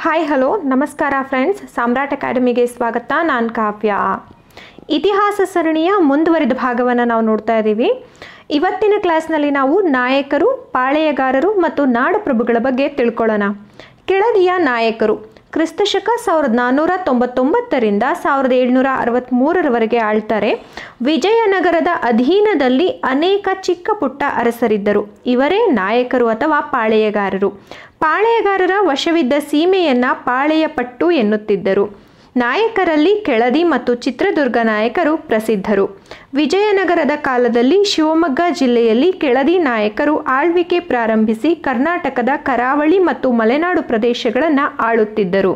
hi hello ನಮಸ್ಕಾರ friends Samrat ಅಕಾಡೆಮಿಗೆ ಸ್ವಾಗತ ನಾನು ಕಾವ್ಯ ಇತಿಹಾಸ ಸರಣಿಯ ಮುಂದುವರಿದ ಭಾಗವನ್ನು ನಾವು ನೋಡ್ತಾ ಇದ್ದೀವಿ ಇವತ್ತಿನ ಕ್ಲಾಸ್ನಲ್ಲಿ ನಾವು ನಾಯಕರು ಪಾಳೆಯಗಾರರು ಮತ್ತು ನಾಡಪ್ರಭುಗಳ ಬಗ್ಗೆ ತಿಳ್ಕೊಳ್ಳೋಣ ಕೆಳದಿಯ ನಾಯಕರು ಕ್ರಿಸ್ತಶಕ ಸಾವಿರದ ನಾನ್ನೂರ ತೊಂಬತ್ತೊಂಬತ್ತರಿಂದ ಸಾವಿರದ ಏಳ್ನೂರ ಅರವತ್ತ್ಮೂರರವರೆಗೆ ಆಳ್ತಾರೆ ವಿಜಯನಗರದ ಅಧೀನದಲ್ಲಿ ಅನೇಕ ಚಿಕ್ಕ ಪುಟ್ಟ ಅರಸರಿದ್ದರು ಇವರೇ ನಾಯಕರು ಅಥವಾ ಪಾಳೆಯಗಾರರು ಪಾಳೆಯಗಾರರ ವಶವಿದ್ದ ಸೀಮೆಯನ್ನ ಪಾಳೆಯ ಪಟ್ಟು ಎನ್ನುತ್ತಿದ್ದರು ನಾಯಕರಲ್ಲಿ ಕೆಳದಿ ಮತ್ತು ಚಿತ್ರದುರ್ಗ ನಾಯಕರು ಪ್ರಸಿದ್ಧರು ವಿಜಯನಗರದ ಕಾಲದಲ್ಲಿ ಶಿವಮೊಗ್ಗ ಜಿಲ್ಲೆಯಲ್ಲಿ ಕೆಳದಿ ನಾಯಕರು ಆಳ್ವಿಕೆ ಪ್ರಾರಂಭಿಸಿ ಕರ್ನಾಟಕದ ಕರಾವಳಿ ಮತ್ತು ಮಲೆನಾಡು ಪ್ರದೇಶಗಳನ್ನು ಆಳುತ್ತಿದ್ದರು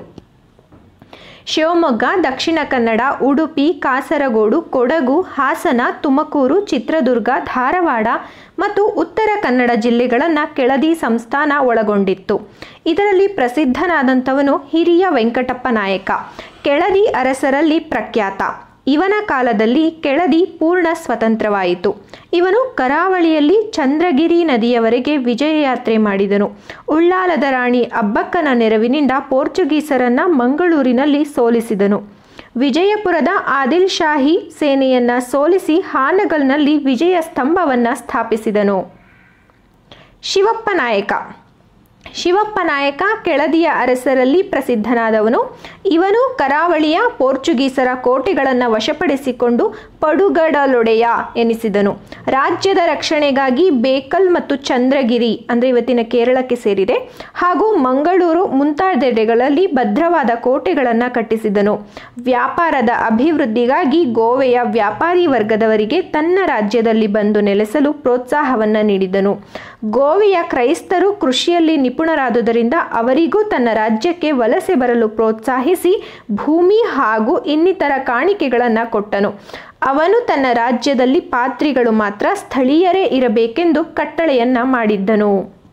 ಶಿವಮೊಗ್ಗ ದಕ್ಷಿಣ ಕನ್ನಡ ಉಡುಪಿ ಕಾಸರಗೋಡು ಕೊಡಗು ಹಾಸನ ತುಮಕೂರು ಚಿತ್ರದುರ್ಗ ಧಾರವಾಡ ಮತ್ತು ಉತ್ತರ ಕನ್ನಡ ಜಿಲ್ಲೆಗಳನ್ನು ಕೆಳದಿ ಸಂಸ್ಥಾನ ಒಳಗೊಂಡಿತ್ತು ಇದರಲ್ಲಿ ಪ್ರಸಿದ್ಧನಾದಂಥವನು ಹಿರಿಯ ವೆಂಕಟಪ್ಪ ನಾಯಕ ಕೆಳದಿ ಅರಸರಲ್ಲಿ ಪ್ರಖ್ಯಾತ ಇವನ ಕಾಲದಲ್ಲಿ ಕೆಳದಿ ಪೂರ್ಣ ಸ್ವತಂತ್ರವಾಯಿತು ಇವನು ಕರಾವಳಿಯಲ್ಲಿ ಚಂದ್ರಗಿರಿ ನದಿಯವರೆಗೆ ವಿಜಯ ಯಾತ್ರೆ ಮಾಡಿದನು ಉಳ್ಳಾಲದ ರಾಣಿ ಅಬ್ಬಕ್ಕನ ನೆರವಿನಿಂದ ಪೋರ್ಚುಗೀಸರನ್ನ ಮಂಗಳೂರಿನಲ್ಲಿ ಸೋಲಿಸಿದನು ವಿಜಯಪುರದ ಆದಿಲ್ ಶಾಹಿ ಸೇನೆಯನ್ನ ಸೋಲಿಸಿ ಹಾನಗಲ್ನಲ್ಲಿ ವಿಜಯ ಸ್ತಂಭವನ್ನು ಸ್ಥಾಪಿಸಿದನು ಶಿವಪ್ಪ ನಾಯಕ ಶಿವಪ್ಪ ನಾಯಕ ಕೆಳದಿಯ ಅರಸರಲ್ಲಿ ಪ್ರಸಿದ್ಧನಾದವನು ಇವನು ಕರಾವಳಿಯ ಪೋರ್ಚುಗೀಸರ ಕೋಟೆಗಳನ್ನು ವಶಪಡಿಸಿಕೊಂಡು ಪಡುಗಡಲೊಡೆಯ ಎನಿಸಿದನು ರಾಜ್ಯದ ರಕ್ಷಣೆಗಾಗಿ ಬೇಕಲ್ ಮತ್ತು ಚಂದ್ರಗಿರಿ ಅಂದರೆ ಇವತ್ತಿನ ಕೇರಳಕ್ಕೆ ಸೇರಿದೆ ಹಾಗೂ ಮಂಗಳೂರು ಮುಂತಾದೆಡೆಗಳಲ್ಲಿ ಭದ್ರವಾದ ಕೋಟೆಗಳನ್ನು ಕಟ್ಟಿಸಿದನು ವ್ಯಾಪಾರದ ಅಭಿವೃದ್ಧಿಗಾಗಿ ಗೋವೆಯ ವ್ಯಾಪಾರಿ ವರ್ಗದವರಿಗೆ ತನ್ನ ರಾಜ್ಯದಲ್ಲಿ ಬಂದು ನೆಲೆಸಲು ಪ್ರೋತ್ಸಾಹವನ್ನು ನೀಡಿದನು ಗೋವೆಯ ಕ್ರೈಸ್ತರು ಕೃಷಿಯಲ್ಲಿ ನಿಪುಣರಾದುದರಿಂದ ಅವರಿಗೂ ತನ್ನ ರಾಜ್ಯಕ್ಕೆ ವಲಸೆ ಬರಲು ಪ್ರೋತ್ಸಾಹಿಸಿ ಭೂಮಿ ಹಾಗೂ ಇನ್ನಿತರ ಕಾಣಿಕೆಗಳನ್ನು ಕೊಟ್ಟನು ಅವನು ತನ್ನ ರಾಜ್ಯದಲ್ಲಿ ಪಾತ್ರಿಗಳು ಮಾತ್ರ ಸ್ಥಳೀಯರೇ ಇರಬೇಕೆಂದು ಕಟ್ಟಳೆಯನ್ನ ಮಾಡಿದ್ದನು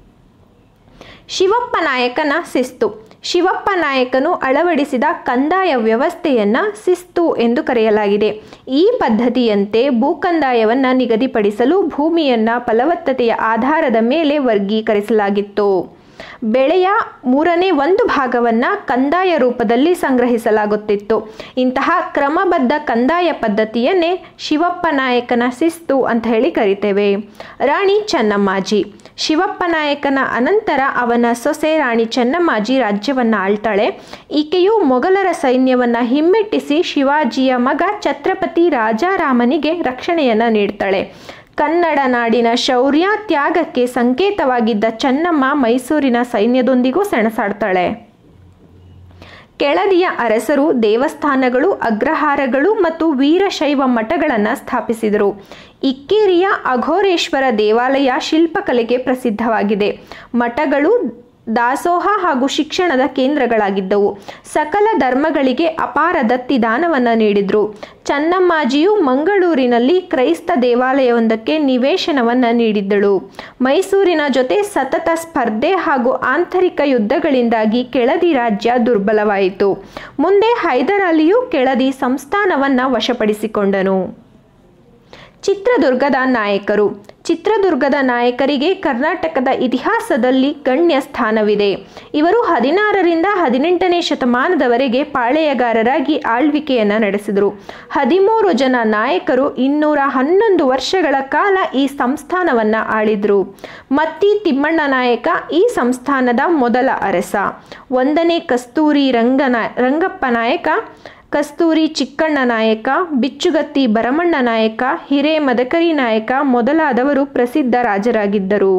ಶಿವಪ್ಪ ನಾಯಕನ ಶಿಸ್ತು ಶಿವಪ್ಪ ನಾಯಕನು ಅಳವಡಿಸಿದ ಕಂದಾಯ ವ್ಯವಸ್ಥೆಯನ್ನ ಶಿಸ್ತು ಎಂದು ಕರೆಯಲಾಗಿದೆ ಈ ಪದ್ಧತಿಯಂತೆ ಭೂಕಂದಾಯವನ್ನು ನಿಗದಿಪಡಿಸಲು ಭೂಮಿಯನ್ನ ಫಲವತ್ತತೆಯ ಆಧಾರದ ಮೇಲೆ ವರ್ಗೀಕರಿಸಲಾಗಿತ್ತು ಬೆಳೆಯ ಮೂರನೇ ಒಂದು ಭಾಗವನ್ನು ಕಂದಾಯ ರೂಪದಲ್ಲಿ ಸಂಗ್ರಹಿಸಲಾಗುತ್ತಿತ್ತು ಇಂತಹ ಕ್ರಮಬದ್ಧ ಕಂದಾಯ ಪದ್ಧತಿಯನ್ನೇ ಶಿವಪ್ಪ ನಾಯಕನ ಶಿಸ್ತು ಅಂತ ಹೇಳಿ ಕರಿತೇವೆ ರಾಣಿ ಚೆನ್ನಮ್ಮಾಜಿ ಶಿವಪ್ಪ ನಾಯಕನ ಅನಂತರ ಅವನ ಸೊಸೆ ರಾಣಿ ಚೆನ್ನಮ್ಮಾಜಿ ರಾಜ್ಯವನ್ನು ಆಳ್ತಾಳೆ ಈಕೆಯು ಮೊಘಲರ ಸೈನ್ಯವನ್ನು ಹಿಮ್ಮೆಟ್ಟಿಸಿ ಶಿವಾಜಿಯ ಮಗ ಛತ್ರಪತಿ ರಾಜಾರಾಮನಿಗೆ ರಕ್ಷಣೆಯನ್ನು ನೀಡ್ತಾಳೆ ಕನ್ನಡ ನಾಡಿನ ಶೌರ್ಯ ತ್ಯಾಗಕ್ಕೆ ಸಂಕೇತವಾಗಿದ್ದ ಚೆನ್ನಮ್ಮ ಮೈಸೂರಿನ ಸೈನ್ಯದೊಂದಿಗೂ ಸೆಣಸಾಡ್ತಾಳೆ ಕೆಳದಿಯ ಅರಸರು ದೇವಸ್ಥಾನಗಳು ಅಗ್ರಹಾರಗಳು ಮತ್ತು ವೀರಶೈವ ಮಠಗಳನ್ನು ಸ್ಥಾಪಿಸಿದರು ಇಕ್ಕೇರಿಯ ಅಘೋರೇಶ್ವರ ದೇವಾಲಯ ಶಿಲ್ಪಕಲೆಗೆ ಪ್ರಸಿದ್ಧವಾಗಿದೆ ಮಠಗಳು ದಾಸೋಹ ಹಾಗೂ ಶಿಕ್ಷಣದ ಕೇಂದ್ರಗಳಾಗಿದ್ದವು ಸಕಲ ಧರ್ಮಗಳಿಗೆ ಅಪಾರ ದತ್ತಿ ದಾನವನ್ನು ನೀಡಿದರು ಚನ್ನಮ್ಮಾಜಿಯು ಮಂಗಳೂರಿನಲ್ಲಿ ಕ್ರೈಸ್ತ ದೇವಾಲಯವೊಂದಕ್ಕೆ ನಿವೇಶನವನ್ನು ನೀಡಿದ್ದಳು ಮೈಸೂರಿನ ಜೊತೆ ಸತತ ಸ್ಪರ್ಧೆ ಹಾಗೂ ಆಂತರಿಕ ಯುದ್ಧಗಳಿಂದಾಗಿ ಕೆಳದಿ ರಾಜ್ಯ ದುರ್ಬಲವಾಯಿತು ಮುಂದೆ ಹೈದರ್ ಅಲಿಯು ಕೆಳದಿ ಸಂಸ್ಥಾನವನ್ನು ವಶಪಡಿಸಿಕೊಂಡನು ಚಿತ್ರದುರ್ಗದ ನಾಯಕರು ಚಿತ್ರದುರ್ಗದ ನಾಯಕರಿಗೆ ಕರ್ನಾಟಕದ ಇತಿಹಾಸದಲ್ಲಿ ಗಣ್ಯ ಸ್ಥಾನವಿದೆ ಇವರು ಹದಿನಾರರಿಂದ ಹದಿನೆಂಟನೇ ಶತಮಾನದವರೆಗೆ ಪಾಳೆಯಗಾರರಾಗಿ ಆಳ್ವಿಕೆಯನ್ನು ನಡೆಸಿದರು ಹದಿಮೂರು ಜನ ನಾಯಕರು ಇನ್ನೂರ ಹನ್ನೊಂದು ವರ್ಷಗಳ ಕಾಲ ಈ ಸಂಸ್ಥಾನವನ್ನು ಆಳಿದರು ಮತ್ತಿ ತಿಮ್ಮಣ್ಣ ನಾಯಕ ಈ ಸಂಸ್ಥಾನದ ಮೊದಲ ಅರಸ ಒಂದನೇ ಕಸ್ತೂರಿ ರಂಗನ ರಂಗಪ್ಪ ನಾಯಕ ಕಸ್ತೂರಿ ಚಿಕ್ಕಣ್ಣ ನಾಯಕ ಬಿಚ್ಚುಗತ್ತಿ ಭರಮಣ್ಣ ನಾಯಕ ಹಿರೇ ಮದಕರಿ ನಾಯಕ ಮೊದಲಾದವರು ಪ್ರಸಿದ್ಧ ರಾಜರಾಗಿದ್ದರು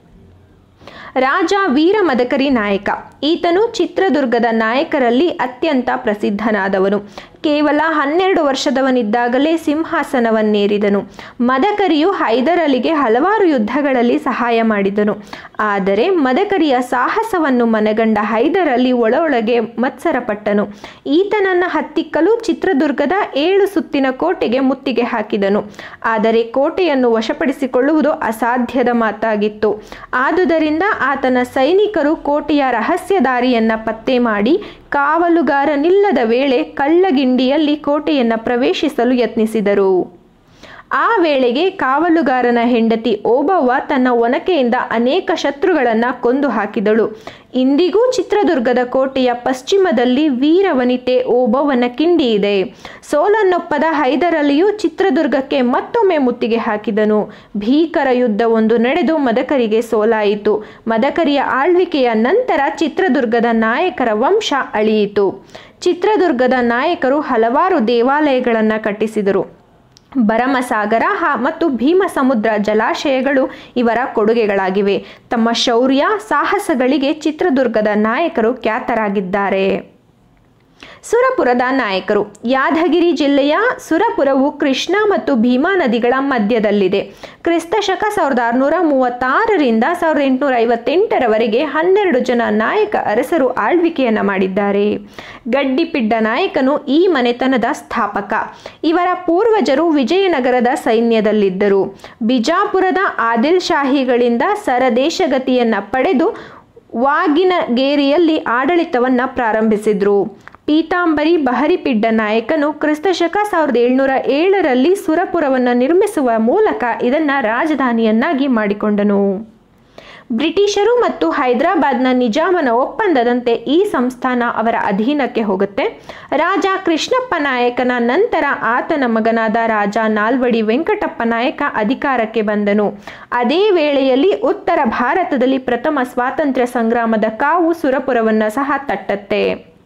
ರಾಜ ವೀರ ಮದಕರಿ ನಾಯಕ ಈತನು ಚಿತ್ರದುರ್ಗದ ನಾಯಕರಲ್ಲಿ ಅತ್ಯಂತ ಪ್ರಸಿದ್ಧನಾದವನು ಕೇವಲ ಹನ್ನೆರಡು ವರ್ಷದವನಿದ್ದಾಗಲೇ ಸಿಂಹಾಸನವನ್ನೇರಿದನು ಮದಕರಿಯು ಹೈದರಲಿಗೆ ಹಲವಾರು ಯುದ್ಧಗಳಲ್ಲಿ ಸಹಾಯ ಮಾಡಿದನು ಆದರೆ ಮದಕರಿಯ ಸಾಹಸವನ್ನು ಮನಗಂಡ ಹೈದರಲಿ ಒಳೊಳಗೆ ಮತ್ಸರಪಟ್ಟನು ಈತನನ್ನು ಹತ್ತಿಕ್ಕಲು ಚಿತ್ರದುರ್ಗದ ಏಳು ಸುತ್ತಿನ ಕೋಟೆಗೆ ಮುತ್ತಿಗೆ ಹಾಕಿದನು ಆದರೆ ಕೋಟೆಯನ್ನು ವಶಪಡಿಸಿಕೊಳ್ಳುವುದು ಅಸಾಧ್ಯದ ಮಾತಾಗಿತ್ತು ಆದುದರಿಂದ ಆತನ ಸೈನಿಕರು ಕೋಟೆಯ ರಹಸ್ಯ ದಾರಿಯನ್ನ ಪತ್ತೆ ಮಾಡಿ ಕಾವಲುಗಾರನಿಲ್ಲದ ವೇಳೆ ಕಳ್ಳಗಿಂಡಿಯಲ್ಲಿ ಕೋಟೆಯನ್ನು ಪ್ರವೇಶಿಸಲು ಯತ್ನಿಸಿದರು ಆ ವೇಳೆಗೆ ಕಾವಲುಗಾರನ ಹೆಂಡತಿ ಓಬವ್ವ ತನ್ನ ಒನಕೆಯಿಂದ ಅನೇಕ ಶತ್ರುಗಳನ್ನು ಕೊಂದು ಹಾಕಿದಳು ಇಂದಿಗೂ ಚಿತ್ರದುರ್ಗದ ಕೋಟೆಯ ಪಶ್ಚಿಮದಲ್ಲಿ ವೀರವನಿತೆ ಓಬವ್ವನ ಕಿಂಡಿ ಇದೆ ಸೋಲನ್ನೊಪ್ಪದ ಹೈದರಲಿಯು ಚಿತ್ರದುರ್ಗಕ್ಕೆ ಮತ್ತೊಮ್ಮೆ ಮುತ್ತಿಗೆ ಹಾಕಿದನು ಭೀಕರ ಯುದ್ಧವೊಂದು ನಡೆದು ಮದಕರಿಗೆ ಸೋಲಾಯಿತು ಮದಕರಿಯ ಆಳ್ವಿಕೆಯ ನಂತರ ಚಿತ್ರದುರ್ಗದ ನಾಯಕರ ವಂಶ ಅಳಿಯಿತು ಚಿತ್ರದುರ್ಗದ ನಾಯಕರು ಹಲವಾರು ದೇವಾಲಯಗಳನ್ನು ಕಟ್ಟಿಸಿದರು ಭರಮಸಾಗರ ಹಾ ಮತ್ತು ಭೀಮಸಮುದ್ರ ಜಲಾಶಯಗಳು ಇವರ ಕೊಡುಗೆಗಳಾಗಿವೆ ತಮ್ಮ ಶೌರ್ಯ ಸಾಹಸಗಳಿಗೆ ಚಿತ್ರದುರ್ಗದ ನಾಯಕರು ಖ್ಯಾತರಾಗಿದ್ದಾರೆ ಸುರಪುರದ ನಾಯಕರು ಯಾದಗಿರಿ ಜಿಲ್ಲೆಯ ಸುರಪುರವು ಕೃಷ್ಣ ಮತ್ತು ಭೀಮಾ ನದಿಗಳ ಮಧ್ಯದಲ್ಲಿದೆ ಕ್ರಿಸ್ತಶಕ ಸಾವಿರದ ಆರುನೂರ ಮೂವತ್ತಾರರಿಂದ ಸಾವಿರದ ಎಂಟುನೂರ ಐವತ್ತೆಂಟರವರೆಗೆ ಹನ್ನೆರಡು ಜನ ನಾಯಕ ಅರಸರು ಆಳ್ವಿಕೆಯನ್ನು ಮಾಡಿದ್ದಾರೆ ಗಡ್ಡಿಪಿಡ್ಡ ನಾಯಕನು ಈ ಮನೆತನದ ಸ್ಥಾಪಕ ಇವರ ಪೂರ್ವಜರು ವಿಜಯನಗರದ ಸೈನ್ಯದಲ್ಲಿದ್ದರು ಬಿಜಾಪುರದ ಆದಿಲ್ ಶಾಹಿಗಳಿಂದ ಸರದೇಶಗತಿಯನ್ನು ಪಡೆದು ವಾಗಿನಗೇರಿಯಲ್ಲಿ ಆಡಳಿತವನ್ನು ಪ್ರಾರಂಭಿಸಿದ್ರು ಪೀತಾಂಬರಿ ಬಹರಿಪಿಡ್ಡ ನಾಯಕನು ಕ್ರಿಸ್ತಶಕ ಸಾವಿರದ ಏಳ್ನೂರ ಏಳರಲ್ಲಿ ಸುರಪುರವನ್ನು ನಿರ್ಮಿಸುವ ಮೂಲಕ ಇದನ್ನು ರಾಜಧಾನಿಯನ್ನಾಗಿ ಮಾಡಿಕೊಂಡನು ಬ್ರಿಟಿಷರು ಮತ್ತು ಹೈದರಾಬಾದ್ನ ನಿಜಾಮನ ಒಪ್ಪಂದದಂತೆ ಈ ಸಂಸ್ಥಾನ ಅವರ ಅಧೀನಕ್ಕೆ ಹೋಗುತ್ತೆ ರಾಜ ಕೃಷ್ಣಪ್ಪ ನಾಯಕನ ನಂತರ ಆತನ ಮಗನಾದ ರಾಜ ನಾಲ್ವಡಿ ವೆಂಕಟಪ್ಪ ನಾಯಕ ಅಧಿಕಾರಕ್ಕೆ ಬಂದನು ಅದೇ ವೇಳೆಯಲ್ಲಿ ಉತ್ತರ ಭಾರತದಲ್ಲಿ ಪ್ರಥಮ ಸ್ವಾತಂತ್ರ್ಯ ಸಂಗ್ರಾಮದ ಕಾವು ಸುರಪುರವನ್ನು ಸಹ ತಟ್ಟತ್ತೆ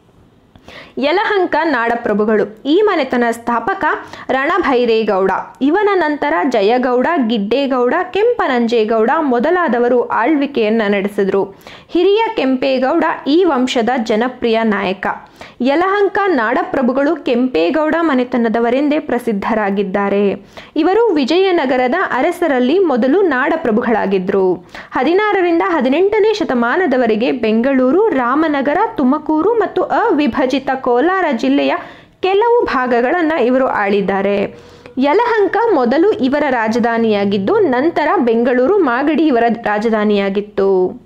ಯಲಹಂಕ ನಾಡಪ್ರಭುಗಳು ಈ ಮನೆತನ ಸ್ಥಾಪಕ ರಣಭೈರೇಗೌಡ ಇವನ ನಂತರ ಜಯಗೌಡ ಗಿಡ್ಡೇಗೌಡ ಕೆಂಪನಂಜೇಗೌಡ ಮೊದಲಾದವರು ಆಳ್ವಿಕೆಯನ್ನು ನಡೆಸಿದರು ಹಿರಿಯ ಕೆಂಪೇಗೌಡ ಈ ವಂಶದ ಜನಪ್ರಿಯ ನಾಯಕ ಯಲಹಂಕ ನಾಡಪ್ರಭುಗಳು ಕೆಂಪೇಗೌಡ ಮನೆತನದವರೆಂದೇ ಪ್ರಸಿದ್ಧರಾಗಿದ್ದಾರೆ ಇವರು ವಿಜಯನಗರದ ಅರಸರಲ್ಲಿ ಮೊದಲು ನಾಡಪ್ರಭುಗಳಾಗಿದ್ದರು ಹದಿನಾರರಿಂದ ಹದಿನೆಂಟನೇ ಶತಮಾನದವರೆಗೆ ಬೆಂಗಳೂರು ರಾಮನಗರ ತುಮಕೂರು ಮತ್ತು ಅವಿಭಜಿತ ಕೋಲಾರ ಜಿಲ್ಲೆಯ ಕೆಲವು ಭಾಗಗಳನ್ನು ಇವರು ಆಳಿದ್ದಾರೆ ಯಲಹಂಕ ಮೊದಲು ಇವರ ರಾಜಧಾನಿಯಾಗಿದ್ದು ನಂತರ ಬೆಂಗಳೂರು ಮಾಗಡಿ ಇವರ ರಾಜಧಾನಿಯಾಗಿತ್ತು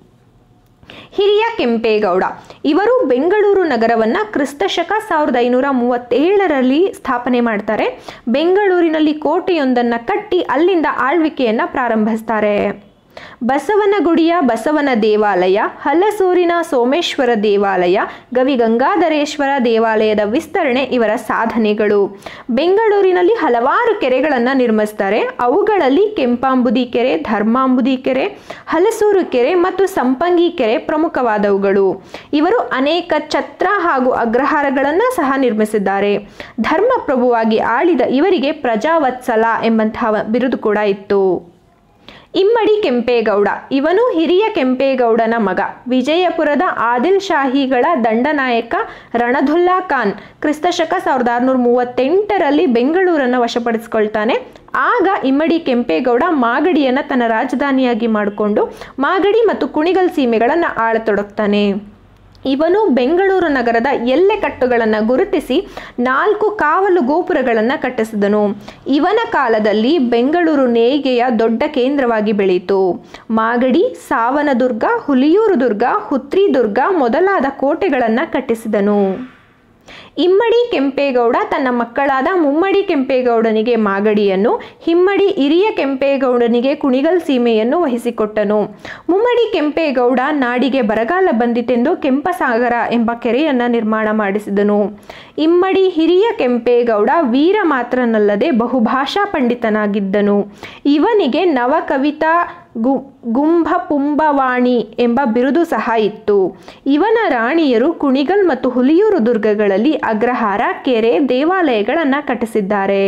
ಹಿರಿಯ ಕೆಂಪೇಗೌಡ ಇವರು ಬೆಂಗಳೂರು ನಗರವನ್ನು ಕ್ರಿಸ್ತಶಕ ಸಾವಿರದ ಐನೂರ ಮೂವತ್ತೇಳರಲ್ಲಿ ಸ್ಥಾಪನೆ ಮಾಡ್ತಾರೆ ಬೆಂಗಳೂರಿನಲ್ಲಿ ಕೋಟೆಯೊಂದನ್ನು ಕಟ್ಟಿ ಅಲ್ಲಿಂದ ಆಳ್ವಿಕೆಯನ್ನು ಪ್ರಾರಂಭಿಸ್ತಾರೆ ಬಸವನಗುಡಿಯ ಬಸವನ ದೇವಾಲಯ ಹಲಸೂರಿನ ಸೋಮೇಶ್ವರ ದೇವಾಲಯ ಗವಿ ಗಂಗಾಧರೇಶ್ವರ ದೇವಾಲಯದ ವಿಸ್ತರಣೆ ಇವರ ಸಾಧನೆಗಳು ಬೆಂಗಳೂರಿನಲ್ಲಿ ಹಲವಾರು ಕೆರೆಗಳನ್ನು ನಿರ್ಮಿಸ್ತಾರೆ ಅವುಗಳಲ್ಲಿ ಕೆಂಪಾಂಬುದಿ ಕೆರೆ ಧರ್ಮಾಂಬುದಿ ಕೆರೆ ಹಲಸೂರು ಕೆರೆ ಮತ್ತು ಸಂಪಂಗಿ ಕೆರೆ ಪ್ರಮುಖವಾದವುಗಳು ಇವರು ಅನೇಕ ಛತ್ರ ಹಾಗೂ ಅಗ್ರಹಾರಗಳನ್ನು ಸಹ ನಿರ್ಮಿಸಿದ್ದಾರೆ ಧರ್ಮಪ್ರಭುವಾಗಿ ಆಳಿದ ಇವರಿಗೆ ಪ್ರಜಾವತ್ಸಲ ಎಂಬಂತಹ ಬಿರುದು ಕೂಡ ಇತ್ತು ಇಮ್ಮಡಿ ಕೆಂಪೇಗೌಡ ಇವನು ಹಿರಿಯ ಕೆಂಪೇಗೌಡನ ಮಗ ವಿಜಯಪುರದ ಆದಿಲ್ ಶಾಹಿಗಳ ದಂಡನಾಯಕ ರಣಧುಲ್ಲಾ ಖಾನ್ ಕ್ರಿಸ್ತಶಕ ಸಾವಿರದ ಆರುನೂರ ಮೂವತ್ತೆಂಟರಲ್ಲಿ ಬೆಂಗಳೂರನ್ನು ವಶಪಡಿಸಿಕೊಳ್ತಾನೆ ಆಗ ಇಮ್ಮಡಿ ಕೆಂಪೇಗೌಡ ಮಾಗಡಿಯನ್ನು ತನ್ನ ರಾಜಧಾನಿಯಾಗಿ ಮಾಡಿಕೊಂಡು ಮಾಗಡಿ ಮತ್ತು ಕುಣಿಗಲ್ ಸೀಮೆಗಳನ್ನು ಆಳತೊಡಗ್ತಾನೆ ಇವನು ಬೆಂಗಳೂರು ನಗರದ ಎಲ್ಲೆಕಟ್ಟುಗಳನ್ನು ಗುರುತಿಸಿ ನಾಲ್ಕು ಕಾವಲು ಗೋಪುರಗಳನ್ನು ಕಟ್ಟಿಸಿದನು ಇವನ ಕಾಲದಲ್ಲಿ ಬೆಂಗಳೂರು ನೇಯ್ಗೆಯ ದೊಡ್ಡ ಕೇಂದ್ರವಾಗಿ ಬೆಳೀತು ಮಾಗಡಿ ಸಾವನದುರ್ಗ ಹುಲಿಯೂರು ದುರ್ಗ ಹುತ್ರಿ ದುರ್ಗ ಮೊದಲಾದ ಕೋಟೆಗಳನ್ನು ಕಟ್ಟಿಸಿದನು ಇಮ್ಮಡಿ ಕೆಂಪೇಗೌಡ ತನ್ನ ಮಕ್ಕಳಾದ ಮುಮ್ಮಡಿ ಕೆಂಪೇಗೌಡನಿಗೆ ಮಾಗಡಿಯನ್ನು ಹಿಮ್ಮಡಿ ಹಿರಿಯ ಕೆಂಪೇಗೌಡನಿಗೆ ಕುಣಿಗಲ್ ಸೀಮೆಯನ್ನು ವಹಿಸಿಕೊಟ್ಟನು ಮುಮ್ಮಡಿ ಕೆಂಪೇಗೌಡ ನಾಡಿಗೆ ಬರಗಾಲ ಬಂದಿತೆಂದು ಕೆಂಪಸಾಗರ ಎಂಬ ಕೆರೆಯನ್ನು ನಿರ್ಮಾಣ ಮಾಡಿಸಿದನು ಇಮ್ಮಡಿ ಹಿರಿಯ ಕೆಂಪೇಗೌಡ ವೀರ ಮಾತ್ರನಲ್ಲದೆ ಬಹುಭಾಷಾ ಪಂಡಿತನಾಗಿದ್ದನು ಇವನಿಗೆ ನವಕವಿತಾ ಗು ಗುಂಭ ಪುಂಬವಾಣಿ ಎಂಬ ಬಿರುದು ಸಹ ಇತ್ತು ಇವನ ರಾಣಿಯರು ಕುಣಿಗಲ್ ಮತ್ತು ಹುಲಿಯೂರು ದುರ್ಗಗಳಲ್ಲಿ ಅಗ್ರಹಾರ ಕೆರೆ ದೇವಾಲಯಗಳನ್ನು ಕಟ್ಟಿಸಿದ್ದಾರೆ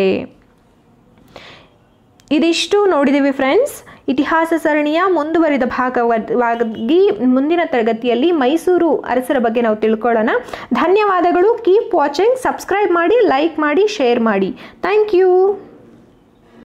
ಇದಿಷ್ಟು ನೋಡಿದ್ದೀವಿ ಫ್ರೆಂಡ್ಸ್ ಇತಿಹಾಸ ಸರಣಿಯ ಮುಂದುವರಿದ ಭಾಗವಾಗಿ ಮುಂದಿನ ತರಗತಿಯಲ್ಲಿ ಮೈಸೂರು ಅರಸರ ಬಗ್ಗೆ ನಾವು ತಿಳ್ಕೊಳ್ಳೋಣ ಧನ್ಯವಾದಗಳು ಕೀಪ್ ವಾಚಿಂಗ್ ಸಬ್ಸ್ಕ್ರೈಬ್ ಮಾಡಿ ಲೈಕ್ ಮಾಡಿ ಶೇರ್ ಮಾಡಿ ಥ್ಯಾಂಕ್ ಯು